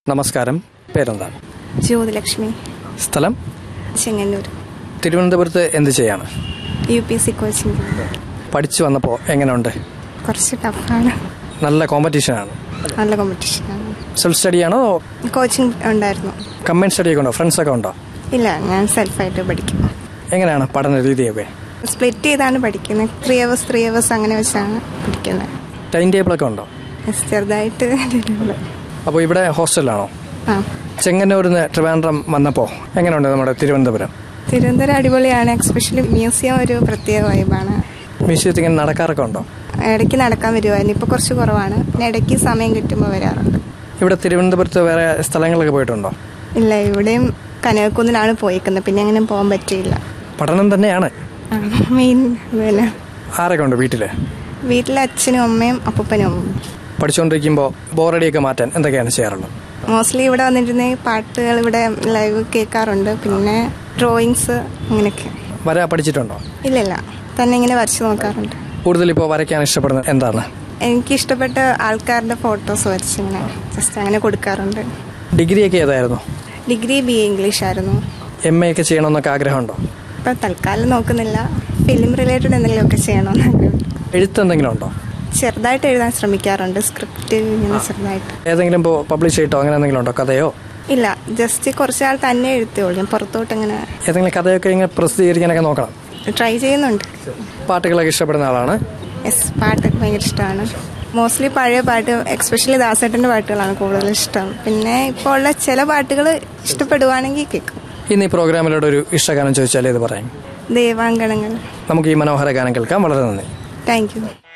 നമസ്കാരം പേരെന്താണ് ജ്യോതിലക്ഷ്മി സ്ഥലം ചെങ്ങന്നൂർ തിരുവനന്തപുരത്ത് എന്ത് ചെയ്യാണ് U P S C coaching പഠിച്ചു വന്നപ്പോൾ എങ്ങനെയുണ്ട് കുറച്ച് ടഫാണ് നല്ല കോമ്പറ്റീഷനാണ് നല്ല കോമ്പറ്റീഷനാണ് സെൽഫ് സ്റ്റഡിയാണോ കോച്ചിങ് ഉണ്ടായിരുന്നു കമ്പൈൻ സ്റ്റഡിയൊക്കെ ഉണ്ടോ ഫ്രണ്ട്സൊക്കെ ഉണ്ടോ ഇല്ല ഞാൻ സെൽഫായിട്ട് പഠിക്കും എങ്ങനെയാണ് പഠന രീതിയൊക്കെ സ്പ്ലിറ്റ് ചെയ്താണ് പഠിക്കുന്നത് ത്രീ അവേഴ്സ് ത്രീ അവേഴ്സ് അങ്ങനെ വെച്ചാണ് പഠിക്കുന്നത് ടൈം ടേബിളൊക്കെ ഉണ്ടോ Yes, ചെറുതായിട്ട് ഇതുണ്ട്. അപ്പോൾ ഇവിടെ ഹോസ്റ്റലിലാണോ ആ ചെങ്ങന്നൂരിൽ നിന്ന് ട്രിവാൻഡ്രം വന്നപ്പോൾ എങ്ങനെയുണ്ട് നമ്മുടെ തിരുവനന്തപുരം തിരുവനന്തപുരം അടിപൊളിയാണ് എക്സ്പെഷ്യലി മ്യൂസിയം ഒരു പ്രത്യേക വൈബാണ് മ്യൂസിയത്തിൽ ഇങ്ങനെ നടക്കാറൊക്കെ ഉണ്ടോ ഇടയ്ക്ക് നടക്കാൻ വരുമായിരുന്നു ഇപ്പോൾ കുറച്ച് കുറവാണ് പിന്നെ ഇടയ്ക്ക് സമയം കിട്ടുമ്പോൾ വരാറുണ്ട് ഇവിടെ തിരുവനന്തപുരത്ത് വേറെ സ്ഥലങ്ങളൊക്കെ പോയിട്ടുണ്ടോ ഇല്ല ഇവിടെയും കനകക്കുന്നിലാണ് പോയിക്കുന്നത് പിന്നെ അങ്ങനെ പോകാൻ പറ്റിയില്ല പഠനം തന്നെയാണ് മെയിൻ പിന്നെ ആരൊക്കെ ഉണ്ട് വീട്ടിൽ വീട്ടിലെ അച്ഛനും അമ്മയും അപ്പൂപ്പനും അമ്മയും പഠിച്ചുകൊണ്ടിരിക്കുമ്പോൾ ബോറടിയൊക്കെ മാറ്റാൻ എന്തൊക്കെയാണ് ചെയ്യാറുള്ളത് മോസ്റ്റ്ലി ഇവിടെ വന്നിരുന്ന പാട്ടുകൾ ഇവിടെ ലൈവ് കേൾക്കാറുണ്ട് പിന്നെ ഡ്രോയിങ്സ് അങ്ങനെയൊക്കെ വര പഠിച്ചിട്ടുണ്ടോ ഇല്ലില്ല തന്നെ ഇങ്ങനെ വരച്ച് നോക്കാറുണ്ട് കൂടുതൽ ഇപ്പോൾ വരയ്ക്കാൻ ഇഷ്ടപ്പെടുന്നത് എന്താണ് എനിക്ക് ഇഷ്ടപ്പെട്ട ആൾക്കാരുടെ ഫോട്ടോസ് വരച്ച് ഇങ്ങനെ ജസ്റ്റ് അങ്ങനെ കൊടുക്കാറുണ്ട് ഡിഗ്രിയൊക്കെ ഏതായിരുന്നു ഡിഗ്രി ബി എ ഇംഗ്ലീഷ് ആയിരുന്നു എം എ ഒക്കെ ചെയ്യണമെന്നൊക്കെ ആഗ്രഹമുണ്ടോ ഇപ്പം തൽക്കാലം നോക്കുന്നില്ല ഫിലിം റിലേറ്റഡ് എന്തെങ്കിലുമൊക്കെ ചെയ്യണമെന്ന് ആഗ്രഹമുണ്ട്. എഴുത്ത് എന്തെങ്കിലും ഉണ്ടോ ചെറുതായിട്ട് എഴുതാൻ ശ്രമിക്കാറുണ്ട് സ്ക്രിപ്റ്റ് ഇങ്ങനെ ചെറുതായിട്ട് ഏതെങ്കിലും ഇപ്പോൾ പബ്ലിഷ് ചെയ്തിട്ടോ അങ്ങനെ എന്തെങ്കിലും ഉണ്ടോ കഥയോ ഇല്ല ജസ്റ്റ് കുറച്ചാൾ തന്നെ എഴുത്തുള്ളൂ ഞാൻ പുറത്തോട്ട് അങ്ങനെ ഏതെങ്കിലും കഥയൊക്കെ ഇങ്ങനെ പ്രസിദ്ധീകരിക്കാനൊക്കെ നോക്കണം ട്രൈ ചെയ്യുന്നുണ്ട് പാട്ടുകളൊക്കെ ഇഷ്ടപ്പെടുന്ന ആളാണ് യെസ് പാട്ടൊക്കെ ഭയങ്കര ഇഷ്ടമാണ് മോസ്റ്റ്ലി പഴയ പാട്ട് എക്സ്പെഷ്യലി ദാസേട്ടൻ്റെ പാട്ടുകളാണ് കൂടുതൽ ഇഷ്ടം പിന്നെ ഇപ്പോൾ ഉള്ള ചില പാട്ടുകൾ ഇഷ്ടപ്പെടുവാണെങ്കിൽ കേൾക്കും ഇന്ന് ഈ പ്രോഗ്രാമിലൂടെ ഒരു ഇഷ്ടഗാനം ചോദിച്ചാൽ ഇത് പറയാം ദേവാങ്കണങ്ങൾ നമുക്ക് ഈ മനോഹര ഗാനം കേൾക്കാം വളരെ നന്ദി താങ്ക് യു